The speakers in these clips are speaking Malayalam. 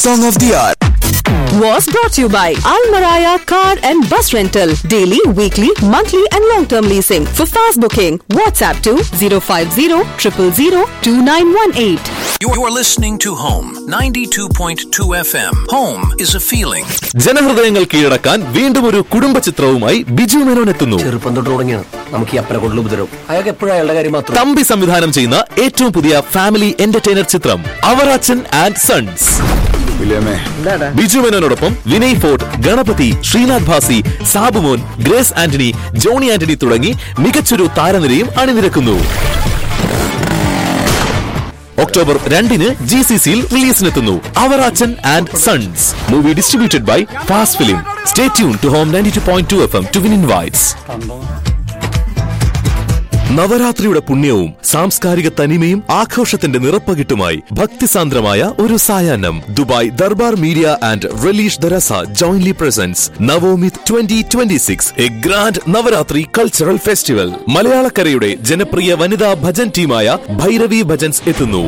Song of the Hour. was brought to you by Al Maraya Car and Bus Rental. Daily, weekly, monthly, and long term leasing. For fast booking, WhatsApp to 050 000 2918. You're listening to Home 92.2 FM. Home is a feeling. ജനഹൃദയങ്ങൾ കീഴടക്കാൻ വീണ്ടും ഒരു കുടുംബ ചിത്രവുമായി ബിജു മേനോൻ എത്തുന്നു ചെറുപ്പം തൊട്ട് തുടങ്ങിയാണ് നമുക്ക് ഈ അപ്പനെ കൊണ്ടുള്ള ഉപദ്രവം അയാൾക്ക് എപ്പോഴും അയാളുടെ കാര്യം മാത്രം തമ്പി സംവിധാനം ചെയ്യുന്ന ഏറ്റവും പുതിയ ഫാമിലി എന്റർടൈനർ ചിത്രം അവറാച്ചൻ ആൻഡ് സൺസ് ബിജു മേനോനോടൊപ്പം വിനയ് ഫോർട്ട് ഗണപതി ശ്രീനാഥ് ഭാസി സാബുമോൻ ഗ്രേസ് ആന്റണി ജോണി ആന്റണി തുടങ്ങി മികച്ചൊരു താരനിരയും അണിനിരക്കുന്നു ഒക്ടോബർ രണ്ടിന് ജി സി സിയിൽ റിലീസിനെത്തുന്നു Avarachan and sons movie distributed by fast film stay tune to home ninety two point two F M to win invites നവരാത്രിയുടെ പുണ്യവും സാംസ്കാരിക തനിമയും ആഘോഷത്തിന്റെ നിറപ്പകിട്ടുമായി ഭക്തിസാന്ദ്രമായ ഒരു സായാഹ്നം Dubai Darbar media and relish ദരസ jointly presents Navomith twenty twenty six a grand Navratri cultural festival മലയാളക്കരയുടെ ജനപ്രിയ വനിതാ ഭജൻ ടീമായ ഭൈരവി ഭജൻസ് എത്തുന്നു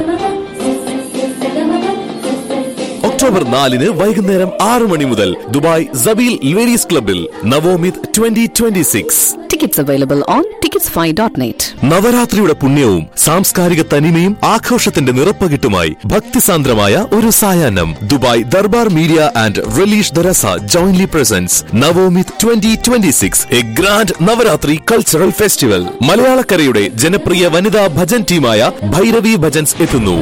ഒക്ടോബർ നാലിന് വൈകുന്നേരം ആറ് മണി മുതൽ ദുബായ് സബീൽ ലേഡീസ് ക്ലബിൽ Navomith twenty twenty six Tickets available on ticketsfy.net. നവരാത്രിയുടെ പുണ്യവും സാംസ്കാരിക തനിമയും ആഘോഷത്തിന്റെ നിറപ്പകിട്ടുമായി ഭക്തിസാന്ദ്രമായ ഒരു സായാഹ്നം Dubai Darbar media and relish ദരസ jointly presents Navomith twenty twenty six a grand Navratri cultural festival മലയാളക്കരയുടെ ജനപ്രിയ വനിതാ ഭജൻ ടീമായ ഭൈരവി ഭജൻസ് എത്തുന്നു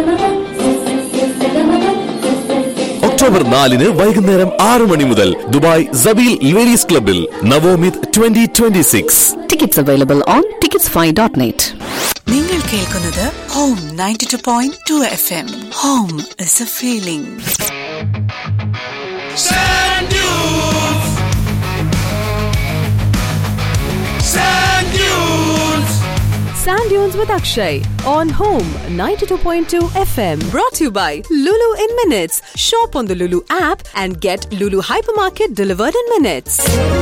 ഒക്ടോബർ നാലിന് വൈകുന്നേരം ആറ് മണി മുതൽ ദുബായ് സബീൽ ലേഡീസ് ക്ലബിൽ Navomith twenty twenty six Tickets available on ticketsfy.net. നിങ്ങൾ കേൾക്കുന്നത് home ninety two point two F M home is a feeling Sand dunes. Sand dunes. Sand Dunes with Akshay on Home 92.2 FM. Brought to you by Lulu in Minutes. Shop on the Lulu app and get Lulu Hypermarket delivered in minutes.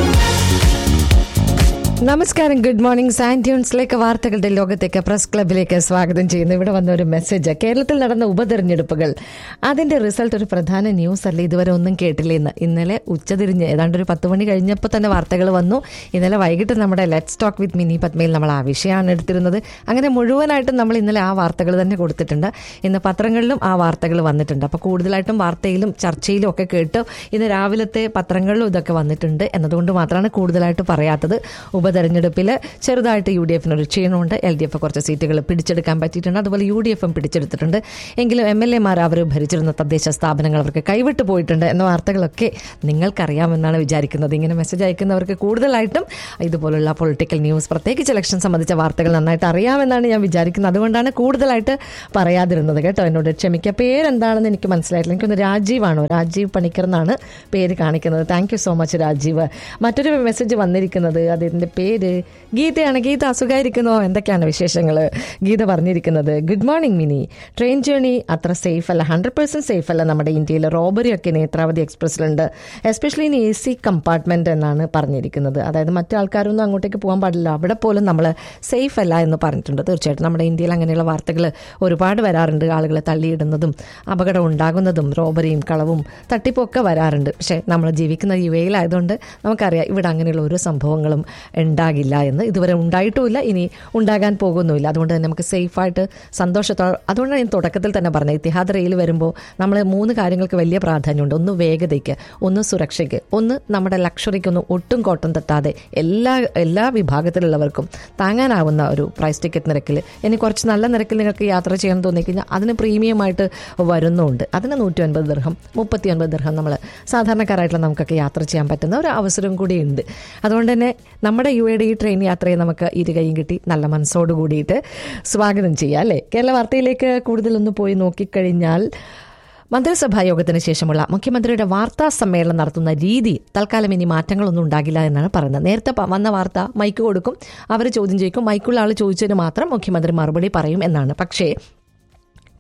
നമസ്കാരം ഗുഡ് മോർണിംഗ് സാൻഡ്യൂൺസിലേക്ക് വാർത്തകളുടെ ലോകത്തേക്ക് പ്രസ് ക്ലബിലേക്ക് സ്വാഗതം ചെയ്യുന്നു ഇവിടെ വന്ന ഒരു മെസ്സേജ് കേരളത്തിൽ നടന്ന ഉപതെരഞ്ഞെടുപ്പുകൾ അതിന്റെ റിസൾട്ട് ഒരു പ്രധാന ന്യൂസ് അല്ല ഇതുവരെ ഒന്നും കേട്ടില്ല ഇന്ന് ഇന്നലെ ഉച്ചതിരിഞ്ഞ് ഏതാണ്ട് ഒരു പത്ത് മണി കഴിഞ്ഞപ്പോൾ തന്നെ വാർത്തകൾ വന്നു ഇന്നലെ വൈകിട്ട് നമ്മുടെ ലെറ്റ് സ്റ്റോക്ക് വിത്ത് മിനി പത്മയിൽ നമ്മൾ ആ വിഷയമാണ് എടുത്തിരുന്നത് അങ്ങനെ മുഴുവനായിട്ടും നമ്മൾ ഇന്നലെ ആ വാർത്തകൾ തന്നെ കൊടുത്തിട്ടുണ്ട് ഇന്ന് പത്രങ്ങളിലും ആ വാർത്തകൾ വന്നിട്ടുണ്ട് അപ്പോൾ കൂടുതലായിട്ടും വാർത്തയിലും ചർച്ചയിലും ഒക്കെ കേട്ട് ഇന്ന് രാവിലത്തെ പത്രങ്ങളിലും ഇതൊക്കെ വന്നിട്ടുണ്ട് എന്നതുകൊണ്ട് മാത്രമാണ് കൂടുതലായിട്ട് പറയാത്തത് ഉപതെരഞ്ഞെടുപ്പിൽ ചെറുതായിട്ട് യു ഡി എഫിന് ഒരു ക്ഷീണമുണ്ട് എൽ ഡി എഫ് കുറച്ച് സീറ്റുകൾ പിടിച്ചെടുക്കാൻ പറ്റിയിട്ടുണ്ട് അതുപോലെ യു ഡി എഫും പിടിച്ചെടുത്തിട്ടുണ്ട് എങ്കിലും എം എൽ എമാർ അവർ ഭരിച്ചിരുന്ന തദ്ദേശ സ്ഥാപനങ്ങൾ അവർക്ക് കൈവിട്ട് പോയിട്ടുണ്ട് എന്ന വാർത്തകളൊക്കെ നിങ്ങൾക്കറിയാമെന്നാണ് വിചാരിക്കുന്നത് ഇങ്ങനെ മെസ്സേജ് അയക്കുന്നവർക്ക് കൂടുതലായിട്ടും ഇതുപോലുള്ള പൊളിറ്റിക്കൽ ന്യൂസ് പ്രത്യേകിച്ച് ഇലക്ഷൻ സംബന്ധിച്ച വാർത്തകൾ നന്നായിട്ട് അറിയാമെന്നാണ് ഞാൻ വിചാരിക്കുന്നത് അതുകൊണ്ടാണ് കൂടുതലായിട്ട് പറയാതിരുന്നത് കേട്ടോ എന്നോട് ക്ഷമിക്കുക പേരെന്താണെന്ന് എനിക്ക് മനസ്സിലായിട്ടില്ല എനിക്കൊന്ന് രാജീവാണോ രാജീവ് പണിക്കർ എന്നാണ് പേര് കാണിക്കുന്നത് thank you so much Rajeev മറ്റൊരു മെസ്സേജ് വന്നിരിക്കുന്നത് അതിൻ്റെ പേര് ഗീതയാണ് ഗീത അസുഖമായിരിക്കുന്നോ എന്തൊക്കെയാണ് വിശേഷങ്ങൾ ഗീത പറഞ്ഞിരിക്കുന്നത് good morning Mini train journey അത്ര സേഫ് അല്ല ഹൺഡ്രഡ് പെർസെൻറ്റ് സേഫ് അല്ല നമ്മുടെ ഇന്ത്യയിൽ റോബറി ഒക്കെ നേത്രാവതി എക്സ്പ്രസ്സിലുണ്ട് especially in A C compartment എന്നാണ് പറഞ്ഞിരിക്കുന്നത് അതായത് മറ്റു ആൾക്കാരൊന്നും അങ്ങോട്ടേക്ക് പോകാൻ പാടില്ല അവിടെ പോലും നമ്മൾ സേഫ് അല്ല എന്ന് പറഞ്ഞിട്ടുണ്ട് തീർച്ചയായിട്ടും നമ്മുടെ ഇന്ത്യയിൽ അങ്ങനെയുള്ള വാർത്തകൾ ഒരുപാട് വരാറുണ്ട് ആളുകളെ തള്ളിയിടുന്നതും അപകടം ഉണ്ടാകുന്നതും റോബറിയും കളവും തട്ടിപ്പൊക്കെ വരാറുണ്ട് പക്ഷേ നമ്മൾ ജീവിക്കുന്ന യു എയിലായതുകൊണ്ട് നമുക്കറിയാം ഇവിടെ അങ്ങനെയുള്ള ഒരു സംഭവങ്ങളും ഉണ്ടാകില്ല എന്ന് ഇതുവരെ ഉണ്ടായിട്ടുമില്ല ഇനി ഉണ്ടാകാൻ പോകുന്നുമില്ല അതുകൊണ്ട് തന്നെ നമുക്ക് സേഫായിട്ട് സന്തോഷത്തോടെ അതുകൊണ്ടാണ് ഞാൻ തുടക്കത്തിൽ തന്നെ പറഞ്ഞത് ഇത്തിഹാദ് റെയിൽ വരുമ്പോൾ നമ്മൾ മൂന്ന് കാര്യങ്ങൾക്ക് വലിയ പ്രാധാന്യമുണ്ട് ഒന്ന് വേഗതയ്ക്ക് ഒന്ന് സുരക്ഷയ്ക്ക് ഒന്ന് നമ്മുടെ ലക്ഷറിക്കൊന്നും ഒട്ടും കോട്ടം തട്ടാതെ എല്ലാ എല്ലാ വിഭാഗത്തിലുള്ളവർക്കും താങ്ങാനാവുന്ന ഒരു പ്രൈസ് ടിക്കറ്റ് നിരക്കിൽ ഇനി കുറച്ച് നല്ല നിരക്കിൽ നിങ്ങൾക്ക് യാത്ര ചെയ്യാൻ തോന്നിക്കഴിഞ്ഞാൽ അതിന് പ്രീമിയമായിട്ട് വരുന്നുണ്ട് അതിന് നൂറ്റി ഒൻപത് ദർഹം മുപ്പത്തി ഒൻപത് ദർഹം നമ്മൾ സാധാരണക്കാരായിട്ടുള്ള നമുക്കൊക്കെ യാത്ര ചെയ്യാൻ പറ്റുന്ന ഒരു അവസരം കൂടി ഉണ്ട് അതുകൊണ്ട് തന്നെ നമ്മുടെ യു എയുടെ ഈ ട്രെയിൻ യാത്രയെ നമുക്ക് ഇരുകൈയും കിട്ടി നല്ല മനസ്സോട് കൂടിയിട്ട് സ്വാഗതം ചെയ്യാം അല്ലേ കേരള വാർത്തയിലേക്ക് കൂടുതലൊന്ന് പോയി നോക്കിക്കഴിഞ്ഞാൽ മന്ത്രിസഭാ യോഗത്തിന് ശേഷമുള്ള മുഖ്യമന്ത്രിയുടെ വാർത്താ സമ്മേളനം നടത്തുന്ന രീതി തൽക്കാലം ഇനി മാറ്റങ്ങളൊന്നും ഉണ്ടാകില്ല എന്നാണ് പറയുന്നത് നേരത്തെ പ- വന്ന വാർത്ത മൈക്ക് കൊടുക്കും അവർ ചോദ്യം ചോദിക്കും മൈക്കുള്ള ആൾ ചോദിച്ചതിന് മാത്രം മുഖ്യമന്ത്രി മറുപടി പറയും എന്നാണ് പക്ഷേ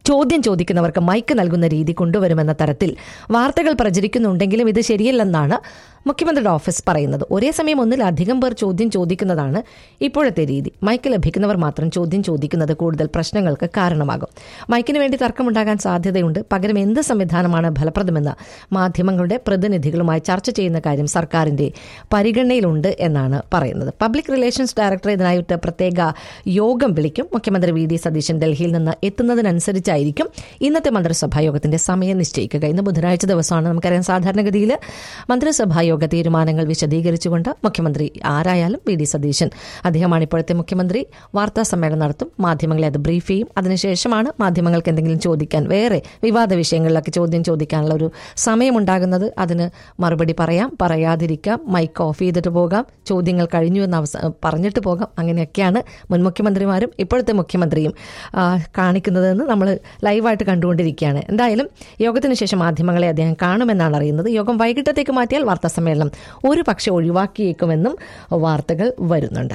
ചോദ്യം ചോദിക്കുന്നവർക്ക് മൈക്ക് നൽകുന്ന രീതി കൊണ്ടുവരുമെന്ന തരത്തിൽ വാർത്തകൾ പ്രചരിക്കുന്നുണ്ടെങ്കിലും ഇത് ശരിയല്ലെന്നാണ് മുഖ്യമന്ത്രിയുടെ ഓഫീസ് പറയുന്നത് ഒരേ സമയം ഒന്നിലധികം പേർ ചോദ്യം ചോദിക്കുന്നതാണ് ഇപ്പോഴത്തെ രീതി മൈക്ക് ലഭിക്കുന്നവർ മാത്രം ചോദ്യം ചോദിക്കുന്നത് കൂടുതൽ പ്രശ്നങ്ങൾക്ക് കാരണമാകും മൈക്കിന് വേണ്ടി തർക്കമുണ്ടാകാൻ സാധ്യതയുണ്ട് പകരം എന്ത് സംവിധാനമാണ് ഫലപ്രദമെന്ന് മാധ്യമങ്ങളുടെ പ്രതിനിധികളുമായി ചർച്ച ചെയ്യുന്ന കാര്യം സർക്കാരിന്റെ പരിഗണനയിലുണ്ട് എന്നാണ് പറയുന്നത് പബ്ലിക് റിലേഷൻസ് ഡയറക്ടർ ഇതിനായിട്ട് പ്രത്യേക യോഗം വിളിക്കും മുഖ്യമന്ത്രി വി ഡി സതീശൻ ഡൽഹിയിൽ നിന്ന് എത്തുന്നതിനനുസരിച്ചായിരിക്കും ഇന്നത്തെ മന്ത്രിസഭാ യോഗത്തിന്റെ സമയം നിശ്ചയിക്കുക ഇന്ന് ബുധനാഴ്ച ദിവസമാണ് നമുക്കറിയാം സാധാരണഗതിയിൽ മന്ത്രിസഭാ യോഗ തീരുമാനങ്ങൾ വിശദീകരിച്ചുകൊണ്ട് മുഖ്യമന്ത്രി ആരായാലും വി ഡി സതീശൻ അദ്ദേഹമാണ് ഇപ്പോഴത്തെ മുഖ്യമന്ത്രി വാർത്താ സമ്മേളനം നടത്തും മാധ്യമങ്ങളെ അത് ബ്രീഫ് ചെയ്യും അതിനുശേഷമാണ് മാധ്യമങ്ങൾക്ക് എന്തെങ്കിലും ചോദിക്കാൻ വേറെ വിവാദ വിഷയങ്ങളിലൊക്കെ ചോദ്യം ചോദിക്കാനുള്ള ഒരു സമയമുണ്ടാകുന്നത് അതിന് മറുപടി പറയാം പറയാതിരിക്കാം മൈക്ക് ഓഫ് ചെയ്തിട്ട് പോകാം ചോദ്യങ്ങൾ കഴിഞ്ഞു എന്ന് അവസ പറഞ്ഞിട്ട് പോകാം അങ്ങനെയൊക്കെയാണ് മുൻ മുഖ്യമന്ത്രിമാരും ഇപ്പോഴത്തെ മുഖ്യമന്ത്രിയും ആ, കാണിക്കുന്നതെന്ന് നമ്മൾ ലൈവായിട്ട് കണ്ടുകൊണ്ടിരിക്കുകയാണ് എന്തായാലും യോഗത്തിന് ശേഷം മാധ്യമങ്ങളെ അദ്ദേഹം കാണുമെന്നാണ് അറിയുന്നത് യോഗം വൈകിട്ടത്തേക്ക് മാറ്റിയാൽ വാർത്താ സമ്മേളനം ഒരു പക്ഷേ ഒഴിവാക്കിയേക്കുമെന്നും വാർത്തകൾ വരുന്നുണ്ട്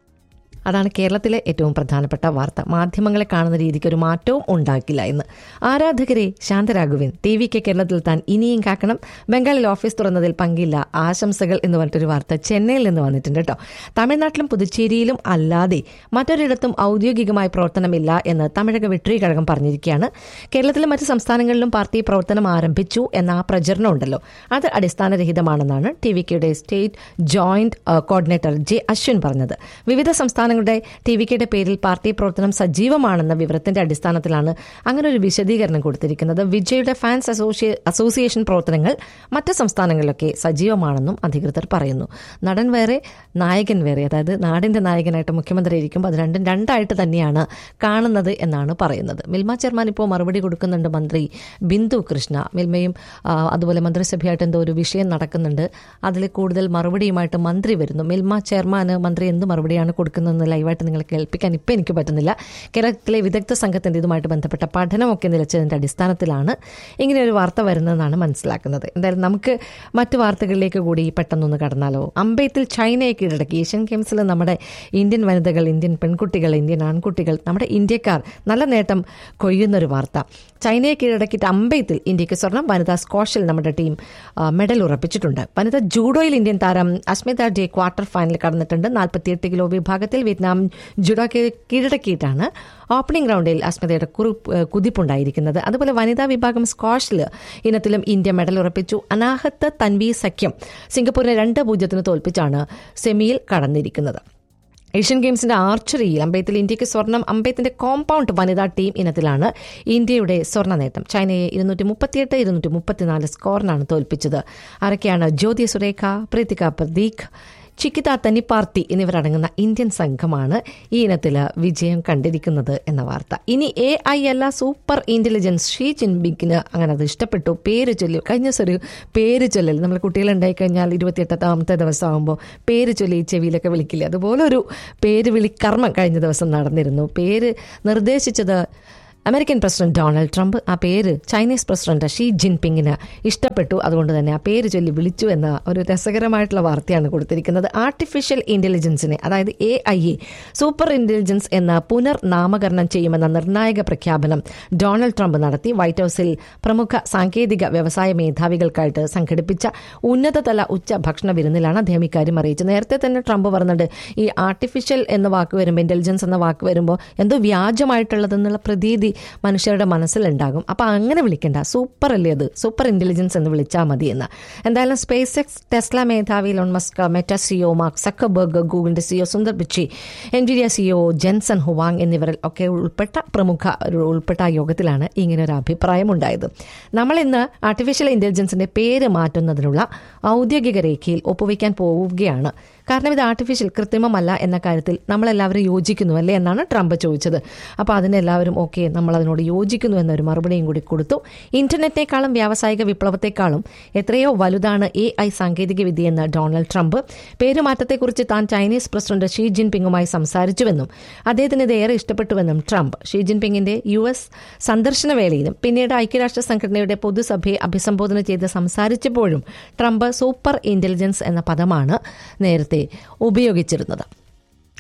അതാണ് കേരളത്തിലെ ഏറ്റവും പ്രധാനപ്പെട്ട വാർത്ത മാധ്യമങ്ങളെ കാണുന്ന രീതിക്ക് ഒരു മാറ്റവും ഉണ്ടാക്കില്ല എന്ന് ആരാധകരെ ശാന്തരാഘുവിൻ ടി വി കെ കേരളത്തിൽ താൻ ഇനിയും കാക്കണം ബംഗാളിൽ ഓഫീസ് തുറന്നതിൽ പങ്കില്ല ആശംസകൾ എന്ന് പറഞ്ഞിട്ടൊരു വാർത്ത ചെന്നൈയിൽ നിന്ന് വന്നിട്ടുണ്ട് കേട്ടോ തമിഴ്നാട്ടിലും പുതുച്ചേരിയിലും അല്ലാതെ മറ്റൊരിടത്തും ഔദ്യോഗികമായി പ്രവർത്തനമില്ല എന്ന് തമിഴക വെട്രി കഴകം പറഞ്ഞിരിക്കുകയാണ് കേരളത്തിലും മറ്റ് സംസ്ഥാനങ്ങളിലും പാർട്ടി പ്രവർത്തനം ആരംഭിച്ചു എന്ന ആ പ്രചരണം ഉണ്ടല്ലോ അത് അടിസ്ഥാനരഹിതമാണെന്നാണ് ടി വി കെയുടെ state joint coordinator J Ashwin പറഞ്ഞത് വിവിധ സംസ്ഥാനങ്ങളുടെ ടി വി കെയുടെ പേരിൽ പാർട്ടി പ്രവർത്തനം സജീവമാണെന്ന വിവരത്തിന്റെ അടിസ്ഥാനത്തിലാണ് അങ്ങനെ ഒരു വിശദീകരണം കൊടുത്തിരിക്കുന്നത് വിജയുടെ ഫാൻസ് അസോസിയേ അസോസിയേഷൻ പ്രവർത്തനങ്ങൾ മറ്റ് സംസ്ഥാനങ്ങളിലൊക്കെ സജീവമാണെന്നും അധികൃതർ പറയുന്നു നടൻ വേറെ നായകൻ വേറെ അതായത് നാടിന്റെ നായകനായിട്ട് മുഖ്യമന്ത്രി ഇരിക്കുമ്പോൾ അത് രണ്ടും രണ്ടായിട്ട് തന്നെയാണ് കാണുന്നത് എന്നാണ് പറയുന്നത് മിൽമ ചെയർമാൻ ഇപ്പോൾ മറുപടി കൊടുക്കുന്നുണ്ട് മന്ത്രി ബിന്ദു കൃഷ്ണ മിൽമയും ആ, അതുപോലെ മന്ത്രിസഭയായിട്ട് എന്തോ ഒരു വിഷയം നടക്കുന്നുണ്ട് അതിൽ കൂടുതൽ മറുപടിയുമായിട്ട് മന്ത്രി വരുന്നു മിൽമ ചെയർമാന് മന്ത്രി എന്ത് മറുപടിയാണ് കൊടുക്കുന്നതെന്ന് ലൈവായിട്ട് നിങ്ങളെ കേൾപ്പിക്കാൻ ഇപ്പം എനിക്ക് പറ്റുന്നില്ല കേരളത്തിലെ വിദഗ്ധ സംഘത്തിന്റെ ഇതുമായിട്ട് ബന്ധപ്പെട്ട പഠനമൊക്കെ നിലച്ചതിന്റെ അടിസ്ഥാനത്തിലാണ് ഇങ്ങനെ ഒരു വാർത്ത വരുന്നതെന്നാണ് മനസ്സിലാക്കുന്നത് എന്തായാലും നമുക്ക് മറ്റു വാർത്തകളിലേക്ക് കൂടി പെട്ടെന്നൊന്ന് കടന്നാലോ അമ്പയത്തിൽ ചൈനയെ കീഴടക്കി ഏഷ്യൻ ഗെയിംസിൽ നമ്മുടെ ഇന്ത്യൻ വനിതകൾ ഇന്ത്യൻ പെൺകുട്ടികൾ ഇന്ത്യൻ ആൺകുട്ടികൾ നമ്മുടെ ഇന്ത്യക്കാർ നല്ല നേട്ടം കൊയ്യുന്നൊരു വാർത്ത ചൈനയെ കീഴടക്കിയിട്ട് അമ്പയത്തിൽ ഇന്ത്യക്ക് സ്വർണം വനിതാ സ്ക്വാഷിൽ നമ്മുടെ ടീം ആ, മെഡൽ ഉറപ്പിച്ചിട്ടുണ്ട് വനിതാ ജൂഡോയിൽ ഇന്ത്യൻ താരം അസ്മിത ഡേ ക്വാർട്ടർ ഫൈനലിൽ കടന്നിട്ടുണ്ട് നാൽപ്പത്തിയെട്ട് കിലോ വിഭാഗത്തിൽ വിയറ്റ്നാം ജുഡോ കീഴടക്കിയിട്ടാണ് ഓപ്പണിംഗ് റൗണ്ടിൽ അസ്മിതയുടെ കുറിപ്പ് ഏഹ് കുതിപ്പുണ്ടായിരിക്കുന്നത് അതുപോലെ വനിതാ വിഭാഗം സ്ക്വാഷിൽ ഇനത്തിലും ഇന്ത്യ മെഡൽ ഉറപ്പിച്ചു അനാഹത്ത് തൻവി സഖ്യം സിംഗപ്പൂരിനെ രണ്ട് പൂജ്യത്തിന് തോൽപ്പിച്ചാണ് സെമിയിൽ കടന്നിരിക്കുന്നത് ഏഷ്യൻ ഗെയിംസിന്റെ ആർച്ചറിയിൽ അമ്പയത്തിൽ ഇന്ത്യക്ക് സ്വർണം അമ്പയത്തിന്റെ കോമ്പൗണ്ട് വനിതാ ടീം ഇനത്തിലാണ് ഇന്ത്യയുടെ സ്വർണ്ണ നേട്ടം ചൈനയെ ഇരുന്നൂറ്റി മുപ്പത്തിയെട്ട് ഇരുന്നൂറ്റി മുപ്പത്തിനാല് സ്കോറിനാണ് തോൽപ്പിച്ചത് ആരൊക്കെയാണ് ജ്യോതി സുരേഖ പ്രീതിക പ്രദീഖ് ചിക്കിത തനിപ്പാർത്തി എന്നിവരടങ്ങുന്ന ഇന്ത്യൻ സംഘമാണ് ഈ ഇനത്തിൽ വിജയം കണ്ടിരിക്കുന്നത് എന്ന വാർത്ത ഇനി എ ഐ അല്ല സൂപ്പർ ഇന്റലിജൻസ് ഷീ ജിൻപിങ്ങിന് അങ്ങനെ അത് ഇഷ്ടപ്പെട്ടു പേര് ചൊല്ലി കഴിഞ്ഞ ദിവസം ഒരു പേര് ചൊല്ലൽ നമ്മൾ കുട്ടികളുണ്ടായി കഴിഞ്ഞാൽ ഇരുപത്തിയെട്ടാമത്തെ ദിവസം ആകുമ്പോൾ പേര് ചൊല്ലി ഈ ചെവിയിലൊക്കെ വിളിക്കില്ലേ അതുപോലെ ഒരു പേര് വിളി കർമ്മം കഴിഞ്ഞ ദിവസം നടന്നിരുന്നു പേര് നിർദ്ദേശിച്ചത് അമേരിക്കൻ പ്രസിഡന്റ് ഡൊണാൾഡ് ട്രംപ് ആ പേര് ചൈനീസ് പ്രസിഡന്റ് ഷീ ജിൻപിങ്ങിന് ഇഷ്ടപ്പെട്ടു അതുകൊണ്ട് തന്നെ ആ പേര് ചൊല്ലി വിളിച്ചു എന്ന ഒരു രസകരമായിട്ടുള്ള വാർത്തയാണ് കൊടുത്തിരിക്കുന്നത് ആർട്ടിഫിഷ്യൽ ഇന്റലിജൻസിനെ അതായത് A I A super intelligence എന്ന പുനർനാമകരണം ചെയ്യുമെന്ന നിർണായക പ്രഖ്യാപനം ഡൊണാൾഡ് ട്രംപ് നടത്തി വൈറ്റ് ഹൌസിൽ പ്രമുഖ സാങ്കേതിക വ്യവസായ മേധാവികൾക്കായിട്ട് സംഘടിപ്പിച്ച ഉന്നതതല ഉച്ച ഭക്ഷണ വിരുന്നിലാണ് അദ്ദേഹം ഇക്കാര്യം അറിയിച്ചത് നേരത്തെ തന്നെ ട്രംപ് പറഞ്ഞിട്ടുണ്ട് ഈ ആർട്ടിഫിഷ്യൽ എന്ന വാക്ക് വരുമ്പോൾ ഇന്റലിജൻസ് എന്ന വാക്ക് വരുമ്പോൾ എന്തോ വ്യാജമായിട്ടുള്ളതെന്നുള്ള പ്രതീതി മനുഷ്യരുടെ മനസ്സിലുണ്ടാകും അപ്പൊ അങ്ങനെ വിളിക്കണ്ട സൂപ്പർ അല്ലേ അത് സൂപ്പർ ഇന്റലിജൻസ് എന്ന് വിളിച്ചാൽ മതി എന്ന് എന്തായാലും സ്പേസ് എക്സ് ടെസ്ല മേധാവി Elon Musk Meta CEO Mark Zuckerberg ഗൂഗിളിന്റെ CEO Sundar Pichai Nvidia CO Jenson Huang എന്നിവരിൽ ഒക്കെ ഉൾപ്പെട്ട പ്രമുഖ ഒരു ഉൾപ്പെട്ട ആ യോഗത്തിലാണ് ഇങ്ങനെ ഒരു അഭിപ്രായം ഉണ്ടായത് നമ്മൾ ഇന്ന് ആർട്ടിഫിഷ്യൽ ഇന്റലിജൻസിന്റെ പേര് മാറ്റുന്നതിനുള്ള ഔദ്യോഗിക രേഖയിൽ ഒപ്പുവയ്ക്കാൻ പോവുകയാണ് കാരണം ഇത് ആർട്ടിഫിഷ്യൽ കൃത്രിമമല്ല എന്ന കാര്യത്തിൽ നമ്മളെല്ലാവരും യോജിക്കുന്നു അല്ലേ എന്നാണ് ട്രംപ് ചോദിച്ചത് അപ്പോൾ അതിനെല്ലാവരും ഓക്കെ നമ്മൾ അതിനോട് യോജിക്കുന്നു എന്നൊരു മറുപടിയും കൂടി കൊടുത്തു ഇന്റർനെറ്റിനേക്കാളും വ്യാവസായിക വിപ്ലവത്തെക്കാളും എത്രയോ വലുതാണ് എ ഐ സാങ്കേതിക വിദ്യയെന്ന് ഡൊണാൾഡ് ട്രംപ് പേരുമാറ്റത്തെക്കുറിച്ച് താൻ ചൈനീസ് പ്രസിഡന്റ് ഷീ ജിൻപിങ്ങുമായി സംസാരിച്ചുവെന്നും അദ്ദേഹത്തിന് ഇത് ഏറെ ഇഷ്ടപ്പെട്ടുവെന്നും ട്രംപ് ഷീ ജിൻപിങ്ങിന്റെ യു എസ് സന്ദർശന വേളയിലും പിന്നീട് ഐക്യരാഷ്ട്ര സംഘടനയുടെ പൊതുസഭയെ അഭിസംബോധന ചെയ്ത് സംസാരിച്ചപ്പോഴും ട്രംപ് സൂപ്പർ ഇന്റലിജൻസ് എന്ന പദമാണ് നേരത്തെ ഉപയോഗിച്ചിരുന്നത്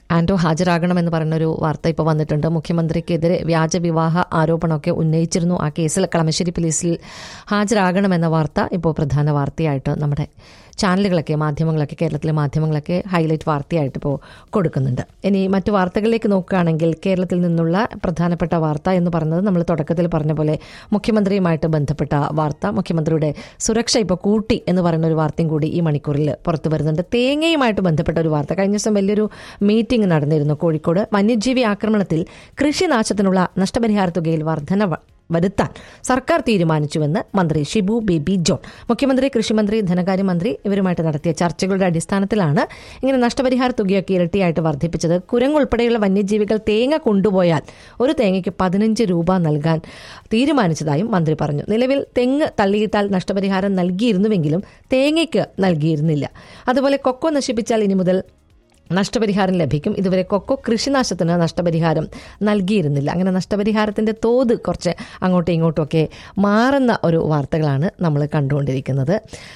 ആന്റോ ഹാജരാകണമെന്ന് പറഞ്ഞൊരു വാർത്ത ഇപ്പോൾ വന്നിട്ടുണ്ട് മുഖ്യമന്ത്രിക്കെതിരെ വ്യാജ വിവാഹ ആരോപണമൊക്കെ ഉന്നയിച്ചിരുന്നു ആ കേസിൽ കളമശ്ശേരി പോലീസിൽ ഹാജരാകണമെന്ന വാർത്ത ഇപ്പോൾ പ്രധാന വാർത്തയായിട്ട് നമ്മുടെ ചാനലുകളൊക്കെ മാധ്യമങ്ങളൊക്കെ കേരളത്തിലെ മാധ്യമങ്ങളൊക്കെ ഹൈലൈറ്റ് വാർത്തയായിട്ട് ഇപ്പോൾ കൊടുക്കുന്നുണ്ട് ഇനി മറ്റു വാർത്തകളിലേക്ക് നോക്കുകയാണെങ്കിൽ കേരളത്തിൽ നിന്നുള്ള പ്രധാനപ്പെട്ട വാർത്ത എന്ന് പറയുന്നത് നമ്മൾ തുടക്കത്തിൽ പറഞ്ഞ പോലെ മുഖ്യമന്ത്രിയുമായിട്ട് ബന്ധപ്പെട്ട വാർത്ത മുഖ്യമന്ത്രിയുടെ സുരക്ഷ ഇപ്പോൾ കൂട്ടി എന്ന് പറയുന്ന ഒരു വാർത്തയും കൂടി ഈ മണിക്കൂറിൽ പുറത്തു വരുന്നുണ്ട് തേങ്ങയുമായിട്ട് ബന്ധപ്പെട്ട ഒരു വാർത്ത കഴിഞ്ഞ ദിവസം വലിയൊരു മീറ്റിംഗ് നടന്നിരുന്നു കോഴിക്കോട് വന്യജീവി ആക്രമണത്തിൽ കൃഷിനാശത്തിനുള്ള നഷ്ടപരിഹാര തുകയിൽ വർധന വ- വരുത്താൻ സർക്കാർ തീരുമാനിച്ചുവെന്ന് മന്ത്രി ഷിബു ബേബി ജോൺ മുഖ്യമന്ത്രി കൃഷിമന്ത്രി ധനകാര്യമന്ത്രി ഇവരുമായിട്ട് നടത്തിയ ചർച്ചകളുടെ അടിസ്ഥാനത്തിലാണ് ഇങ്ങനെ നഷ്ടപരിഹാര തുകയൊക്കെ ഇരട്ടിയായിട്ട് വർദ്ധിപ്പിച്ചത് കുരങ്ങുൾപ്പെടെയുള്ള വന്യജീവികൾ തേങ്ങ കൊണ്ടുപോയാൽ ഒരു തേങ്ങയ്ക്ക് പതിനഞ്ച് രൂപ നൽകാൻ തീരുമാനിച്ചതായും മന്ത്രി പറഞ്ഞു നിലവിൽ തെങ്ങ് തള്ളിയിട്ടാൽ നഷ്ടപരിഹാരം നൽകിയിരുന്നുവെങ്കിലും തേങ്ങയ്ക്ക് നൽകിയിരുന്നില്ല അതുപോലെ കൊക്കോ നശിപ്പിച്ചാൽ ഇനി മുതൽ നഷ്ടപരിഹാരം ലഭിക്കും ഇതുവരെ കൊക്കോ കൃഷിനാശത്തിന് നഷ്ടപരിഹാരം നൽകിയിരുന്നില്ല അങ്ങനെ നഷ്ടപരിഹാരത്തിന്റെ തോത് കുറച്ച് അങ്ങോട്ടും ഇങ്ങോട്ടും ഒക്കെ മാറുന്ന ഒരു വാർത്തകളാണ് നമ്മൾ കണ്ടുകൊണ്ടിരിക്കുന്നത്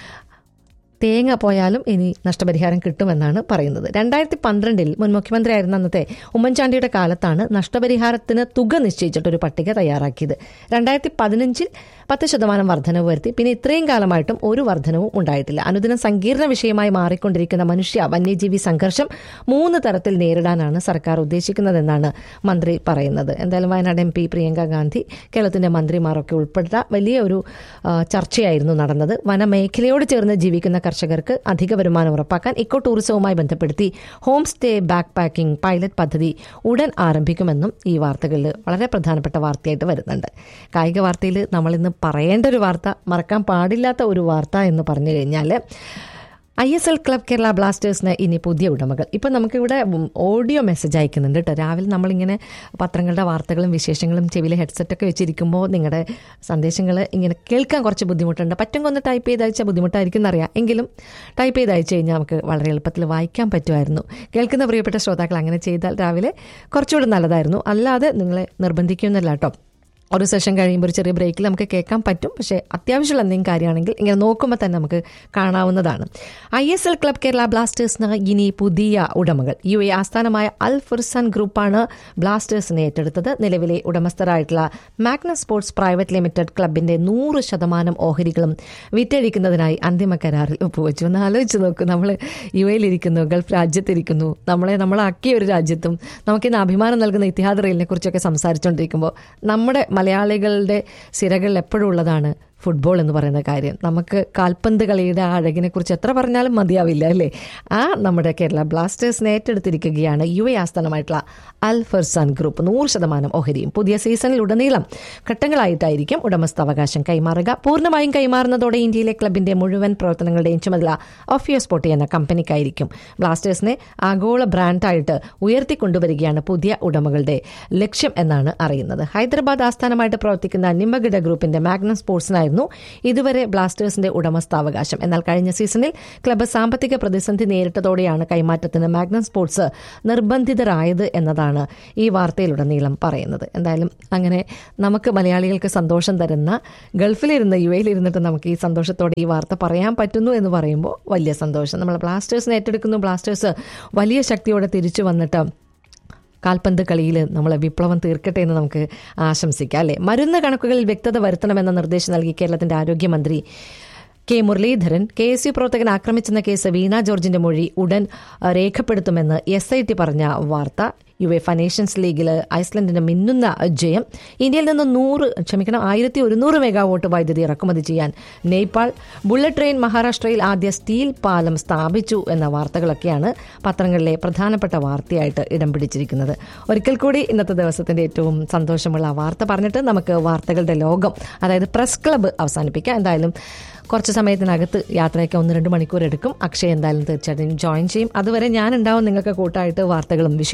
തേങ്ങ പോയാലും ഇനി നഷ്ടപരിഹാരം കിട്ടുമെന്നാണ് പറയുന്നത് രണ്ടായിരത്തി പന്ത്രണ്ടിൽ മുൻ മുഖ്യമന്ത്രിയായിരുന്ന അന്നത്തെ ഉമ്മൻചാണ്ടിയുടെ കാലത്താണ് നഷ്ടപരിഹാരത്തിന് തുക നിശ്ചയിച്ചിട്ട് ഒരു പട്ടിക തയ്യാറാക്കിയത് രണ്ടായിരത്തി പതിനഞ്ചിൽ പത്ത് ശതമാനം വർധനവ് വരുത്തി പിന്നെ ഇത്രയും കാലമായിട്ടും ഒരു വർധനവും ഉണ്ടായിട്ടില്ല അനുദിനം സങ്കീർണ വിഷയമായി മാറിക്കൊണ്ടിരിക്കുന്ന മനുഷ്യ വന്യജീവി സംഘർഷം മൂന്ന് തരത്തിൽ നേരിടാനാണ് സർക്കാർ ഉദ്ദേശിക്കുന്നതെന്നാണ് മന്ത്രി പറയുന്നത് എന്തായാലും വയനാട് എം പി പ്രിയങ്ക ഗാന്ധി കേരളത്തിന്റെ മന്ത്രിമാരൊക്കെ ഉൾപ്പെട്ട വലിയ ഒരു ആ, ചർച്ചയായിരുന്നു നടന്നത് വനമേഖലയോട് ചേർന്ന് ജീവിക്കുന്ന കർഷകർക്ക് അധിക വരുമാനം ഉറപ്പാക്കാൻ ഇക്കോ ടൂറിസവുമായി ബന്ധപ്പെടുത്തി home stay backpacking pilot പദ്ധതി ഉടൻ ആരംഭിക്കുമെന്നും ഈ വാർത്തകളിൽ വളരെ പ്രധാനപ്പെട്ട വാർത്തയായിട്ട് വരുന്നുണ്ട് കായിക വാർത്തയിൽ നമ്മളിന്ന് പറയേണ്ട ഒരു വാർത്ത മറക്കാൻ പാടില്ലാത്ത ഒരു വാർത്ത എന്ന് പറഞ്ഞു കഴിഞ്ഞാൽ I S L club Kerala ബ്ലാസ്റ്റേഴ്സിന് ഇനി പുതിയ ഉടമകൾ ഇപ്പം നമുക്കിവിടെ ഉം, ഓഡിയോ മെസ്സേജ് അയക്കുന്നുണ്ട് കേട്ടോ രാവിലെ നമ്മളിങ്ങനെ പത്രങ്ങളുടെ വാർത്തകളും വിശേഷങ്ങളും ചെവിയിൽ ഹെഡ്സെറ്റൊക്കെ വെച്ചിരിക്കുമ്പോൾ നിങ്ങളുടെ സന്ദേശങ്ങൾ ഇങ്ങനെ കേൾക്കാൻ കുറച്ച് ബുദ്ധിമുട്ടുണ്ട് പറ്റും ഒന്ന് ടൈപ്പ് ചെയ്ത് അയച്ചാൽ ബുദ്ധിമുട്ടായിരിക്കും എന്നറിയാം എങ്കിലും ടൈപ്പ് ചെയ്ത് അയച്ചു കഴിഞ്ഞാൽ നമുക്ക് വളരെ എളുപ്പത്തിൽ വായിക്കാൻ പറ്റുമായിരുന്നു കേൾക്കുന്ന പ്രിയപ്പെട്ട ശ്രോതാക്കൾ അങ്ങനെ ചെയ്താൽ രാവിലെ കുറച്ചുകൂടി നല്ലതായിരുന്നു അല്ലാതെ നിങ്ങളെ നിർബന്ധിക്കുന്നില്ല കേട്ടോ ഒരു സെഷൻ കഴിയുമ്പോൾ ഒരു ചെറിയ ബ്രേക്കിൽ നമുക്ക് കേൾക്കാൻ പറ്റും പക്ഷേ അത്യാവശ്യമുള്ള എന്തെങ്കിലും കാര്യമാണെങ്കിൽ ഇങ്ങനെ നോക്കുമ്പോൾ തന്നെ നമുക്ക് കാണാവുന്നതാണ് I S L club Kerala ബ്ലാസ്റ്റേഴ്സിന് ഇനി പുതിയ ഉടമകൾ യു എ ആസ്ഥാനമായ അൽ ഫുർസാൻ ഗ്രൂപ്പാണ് ബ്ലാസ്റ്റേഴ്സിനെ ഏറ്റെടുത്തത് നിലവിലെ ഉടമസ്ഥരായിട്ടുള്ള മാഗ്നസ് സ്പോർട്സ് പ്രൈവറ്റ് ലിമിറ്റഡ് ക്ലബിന്റെ നൂറ് ശതമാനം ഓഹരികളും വിറ്റഴിക്കുന്നതിനായി അന്തിമ കരാറിൽ ഒപ്പുവെച്ചു ഒന്ന് ആലോചിച്ച് നോക്കൂ നമ്മൾ യു എയിലിരിക്കുന്നു ഗൾഫ് രാജ്യത്തിരിക്കുന്നു നമ്മളെ നമ്മളാക്കിയ ഒരു രാജ്യത്തും നമുക്കിന്ന് അഭിമാനം നൽകുന്ന ഇത്തിഹാദ് റെയിലിനെ കുറിച്ചൊക്കെ സംസാരിച്ചുകൊണ്ടിരിക്കുമ്പോൾ നമ്മുടെ മലയാളികളുടെ സിരകളിൽ എപ്പോഴും ഉള്ളതാണ് ഫുട്ബോൾ എന്ന് പറയുന്ന കാര്യം നമുക്ക് കാൽപന്ത് കളിയുടെ ആ അഴകിനെ കുറിച്ച് എത്ര പറഞ്ഞാലും മതിയാവില്ല അല്ലേ ആ നമ്മുടെ കേരള ബ്ലാസ്റ്റേഴ്സിനെ ഏറ്റെടുത്തിരിക്കുകയാണ് യു എ ആസ്ഥാനമായിട്ടുള്ള അൽ ഫർസാൻ ഗ്രൂപ്പ് നൂറ് ശതമാനം ഓഹരിയും പുതിയ സീസണിൽ ഉടനീളം ഘട്ടങ്ങളായിട്ടായിരിക്കും ഉടമസ്ഥാവകാശം കൈമാറുക പൂർണ്ണമായും കൈമാറുന്നതോടെ ഇന്ത്യയിലെ ക്ലബിന്റെ മുഴുവൻ പ്രവർത്തനങ്ങളുടെയും ചുമതല ഒഫിയോ സ്പോട്ടി എന്ന കമ്പനിക്കായിരിക്കും ബ്ലാസ്റ്റേഴ്സിനെ ആഗോള ബ്രാൻഡായിട്ട് ഉയർത്തിക്കൊണ്ടുവരികയാണ് പുതിയ ഉടമകളുടെ ലക്ഷ്യം എന്നാണ് അറിയുന്നത് ഹൈദരാബാദ് ആസ്ഥാനമായിട്ട് പ്രവർത്തിക്കുന്ന നിമ്മഗിഡ ഗ്രൂപ്പിന്റെ മാഗ്നം സ്പോർട്സിനായിരുന്നു ഇതുവരെ ബ്ലാസ്റ്റേഴ്സിന്റെ ഉടമസ്ഥാവകാശം എന്നാൽ കഴിഞ്ഞ സീസണിൽ ക്ലബ്ബ് സാമ്പത്തിക പ്രതിസന്ധി നേരിട്ടതോടെയാണ് കൈമാറ്റത്തിന് മാഗ്നം സ്പോർട്സ് നിർബന്ധിതരായത് എന്നതാണ് ഈ വാർത്തയിലുടനീളം പറയുന്നത് എന്തായാലും അങ്ങനെ നമുക്ക് മലയാളികൾക്ക് സന്തോഷം തരുന്ന ഗൾഫിലിരുന്ന് യു എയിലിരുന്നിട്ട് നമുക്ക് ഈ സന്തോഷത്തോടെ ഈ വാർത്ത പറയാൻ പറ്റുന്നു എന്ന് പറയുമ്പോൾ വലിയ സന്തോഷം നമ്മൾ ബ്ലാസ്റ്റേഴ്സിനെ ഏറ്റെടുക്കുന്നു ബ്ലാസ്റ്റേഴ്സ് വലിയ ശക്തിയോടെ തിരിച്ചു വന്നിട്ട് കാൽപന്ത് കളിയിൽ നമ്മളെ വിപ്ലവം തീർക്കട്ടെ എന്ന് നമുക്ക് ആശംസിക്കാം അല്ലേ മരുന്ന് കണക്കുകളിൽ വ്യക്തത വരുത്തണമെന്ന നിർദ്ദേശം നൽകി കേരളത്തിന്റെ ആരോഗ്യമന്ത്രി K Muraleedharan K S U പ്രവർത്തകൻ ആക്രമിച്ചെന്ന കേസ് വീണ ജോർജിന്റെ മൊഴി ഉടൻ ആ, രേഖപ്പെടുത്തുമെന്ന് എസ് ഐ ടി പറഞ്ഞ വാർത്ത യു എഫ് നേഷൻസ് ലീഗിൽ ഐസ്ലൻഡിന് മിന്നുന്ന ജയം ഇന്ത്യയിൽ നിന്ന് നൂറ് ക്ഷമിക്കണം ആയിരത്തി ഒരുന്നൂറ് മെഗാവോട്ട് വൈദ്യുതി ഇറക്കുമതി ചെയ്യാൻ നേപ്പാൾ ബുള്ളറ്റ് ട്രെയിൻ മഹാരാഷ്ട്രയിൽ ആദ്യ സ്റ്റീൽ പാലം സ്ഥാപിച്ചു എന്ന വാർത്തകളൊക്കെയാണ് പത്രങ്ങളിലെ പ്രധാനപ്പെട്ട വാർത്തയായിട്ട് ഇടം പിടിച്ചിരിക്കുന്നത് ഒരിക്കൽ കൂടി ഇന്നത്തെ ദിവസത്തിന്റെ ഏറ്റവും സന്തോഷമുള്ള ആ വാർത്ത പറഞ്ഞിട്ട് നമുക്ക് വാർത്തകളുടെ ലോകം അതായത് പ്രസ് ക്ലബ്ബ് അവസാനിപ്പിക്കാം എന്തായാലും കുറച്ച് സമയത്തിനകത്ത് യാത്രയൊക്കെ ഒന്ന് രണ്ട് മണിക്കൂർ എടുക്കും അക്ഷയ് എന്തായാലും തീർച്ചയായിട്ടും ജോയിൻ ചെയ്യും അതുവരെ ഞാൻ ഉണ്ടാവും നിങ്ങൾക്ക് കൂട്ടായിട്ട് വാർത്തകളും വിശേഷങ്ങളും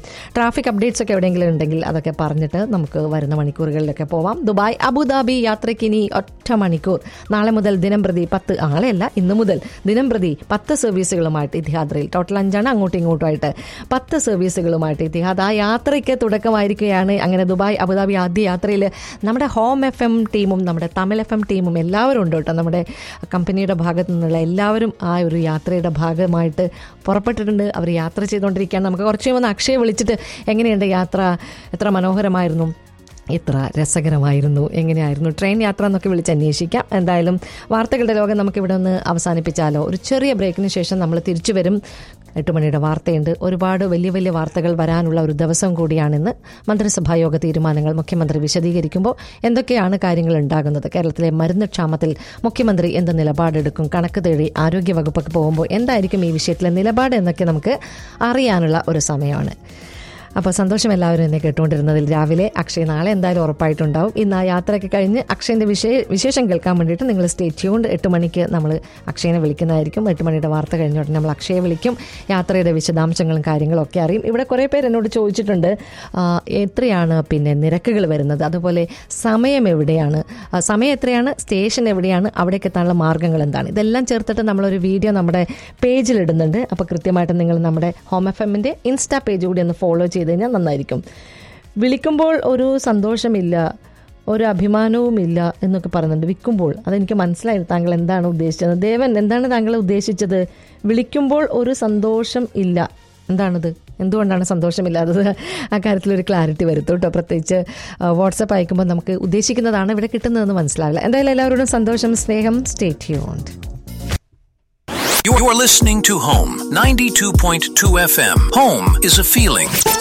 ട്രാഫിക് അപ്ഡേറ്റ്സ് ഒക്കെ എവിടെയെങ്കിലും ഉണ്ടെങ്കിൽ അതൊക്കെ പറഞ്ഞിട്ട് നമുക്ക് വരുന്ന മണിക്കൂറുകളിലൊക്കെ പോവാം ദുബായ് അബുദാബി യാത്രയ്ക്ക് ഇനി ഒറ്റ മണിക്കൂർ നാളെ മുതൽ ദിനം പ്രതി പത്ത് നാളെയല്ല ഇന്ന് മുതൽ ദിനം പ്രതി പത്ത് സർവീസുകളുമായിട്ട് ഇത്തിഹാദ് ടോട്ടൽ അഞ്ചാണ് അങ്ങോട്ടും ഇങ്ങോട്ടുമായിട്ട് പത്ത് സർവീസുകളുമായിട്ട് ഇത്തിഹാദ് ആ യാത്രയ്ക്ക് തുടക്കമായിരിക്കുകയാണ് അങ്ങനെ ദുബായ് അബുദാബി ആദ്യ യാത്രയിൽ നമ്മുടെ ഹോം എഫ് എം ടീമും നമ്മുടെ തമിഴ് എഫ് എം ടീമും എല്ലാവരും ഉണ്ട് കേട്ടോ നമ്മുടെ കമ്പനിയുടെ ഭാഗത്തു നിന്നുള്ള എല്ലാവരും ആ ഒരു യാത്രയുടെ ഭാഗമായിട്ട് പുറപ്പെട്ടിട്ടുണ്ട് അവർ യാത്ര ചെയ്തുകൊണ്ടിരിക്കുകയാണ് നമുക്ക് കുറച്ച് കഴിയുമ്പോൾ ഒന്ന് അക്ഷയെ വിളിച്ചിട്ട് എങ്ങനെയുണ്ട് യാത്ര എത്ര മനോഹരമായിരുന്നു എത്ര രസകരമായിരുന്നു എങ്ങനെയായിരുന്നു ട്രെയിൻ യാത്ര എന്നൊക്കെ വിളിച്ച് അന്വേഷിക്കാം എന്തായാലും വാർത്തകളുടെ ലോകം നമുക്ക് ഇവിടെ ഒന്ന് അവസാനിപ്പിച്ചാലോ ഒരു ചെറിയ ബ്രേക്കിന് ശേഷം നമ്മൾ തിരിച്ചു വരും എട്ട് മണിയുടെ വാർത്തയുണ്ട് ഒരുപാട് വലിയ വലിയ വാർത്തകൾ വരാനുള്ള ഒരു ദിവസം കൂടിയാണിന്ന് മന്ത്രിസഭാ യോഗ തീരുമാനങ്ങൾ മുഖ്യമന്ത്രി വിശദീകരിക്കുമ്പോൾ എന്തൊക്കെയാണ് കാര്യങ്ങൾ ഉണ്ടാകുന്നത് കേരളത്തിലെ മരുന്ന് ക്ഷാമത്തിൽ മുഖ്യമന്ത്രി എന്ത് നിലപാടെടുക്കും കണക്ക് തേടി ആരോഗ്യവകുപ്പൊക്കെ പോകുമ്പോൾ എന്തായിരിക്കും ഈ വിഷയത്തിലെ നിലപാട് എന്നൊക്കെ നമുക്ക് അറിയാനുള്ള ഒരു സമയമാണ് അപ്പോൾ സന്തോഷം എല്ലാവരും എന്നെ കേട്ടുകൊണ്ടിരുന്നതിൽ രാവിലെ അക്ഷയ് നാളെ എന്തായാലും ഉറപ്പായിട്ടുണ്ടാവും ഇന്ന് ആ യാത്രയൊക്കെ കഴിഞ്ഞ് അക്ഷയൻ്റെ വിശേ വിശേഷം കേൾക്കാൻ വേണ്ടിയിട്ട് നിങ്ങൾ സ്റ്റേ ട്യൂൺഡ് എട്ട് മണിക്ക് നമ്മൾ അക്ഷയനെ വിളിക്കുന്നതായിരിക്കും എട്ട് മണിയുടെ വാർത്ത കഴിഞ്ഞ ഉടനെ നമ്മൾ അക്ഷയെ വിളിക്കും യാത്രയുടെ വിശദാംശങ്ങളും കാര്യങ്ങളും ഒക്കെ അറിയും ഇവിടെ കുറേ പേര് എന്നോട് ചോദിച്ചിട്ടുണ്ട് ആ, എത്രയാണ് പിന്നെ നിരക്കുകൾ വരുന്നത് അതുപോലെ സമയം എവിടെയാണ് ആ, സമയം എത്രയാണ് സ്റ്റേഷൻ എവിടെയാണ് അവിടേക്ക് എത്താനുള്ള മാർഗ്ഗങ്ങൾ എന്താണ് ഇതെല്ലാം ചേർത്തിട്ട് നമ്മളൊരു വീഡിയോ നമ്മുടെ പേജിൽ ഇടുന്നുണ്ട് അപ്പോൾ കൃത്യമായിട്ട് നിങ്ങൾ നമ്മുടെ ഹോം എഫ് എമ്മിൻ്റെ ഇൻസ്റ്റാ പേജ് കൂടി ഒന്ന് ഫോളോ ചെയ്ത് കഴിഞ്ഞാൽ നന്നായിരിക്കും വിളിക്കുമ്പോൾ ഒരു സന്തോഷമില്ല ഒരു അഭിമാനവുമില്ല എന്നൊക്കെ പറയുന്നുണ്ട് വിൽക്കുമ്പോൾ അതെനിക്ക് മനസ്സിലായി താങ്കൾ എന്താണ് ഉദ്ദേശിച്ചത് ദേവൻ എന്താണ് താങ്കൾ ഉദ്ദേശിച്ചത് വിളിക്കുമ്പോൾ ഒരു സന്തോഷം ഇല്ല എന്താണിത് എന്തുകൊണ്ടാണ് സന്തോഷമില്ലാത്തത് ആ കാര്യത്തിൽ ഒരു ക്ലാരിറ്റി വരുത്തും കേട്ടോ പ്രത്യേകിച്ച് വാട്സപ്പ് അയക്കുമ്പോൾ നമുക്ക് ഉദ്ദേശിക്കുന്നതാണ് ഇവിടെ കിട്ടുന്നതെന്ന് മനസ്സിലാവില്ല എന്തായാലും എല്ലാവരോടും സന്തോഷം സ്നേഹം stay tuned You're listening to Home 92.2 FM. Home is a feeling.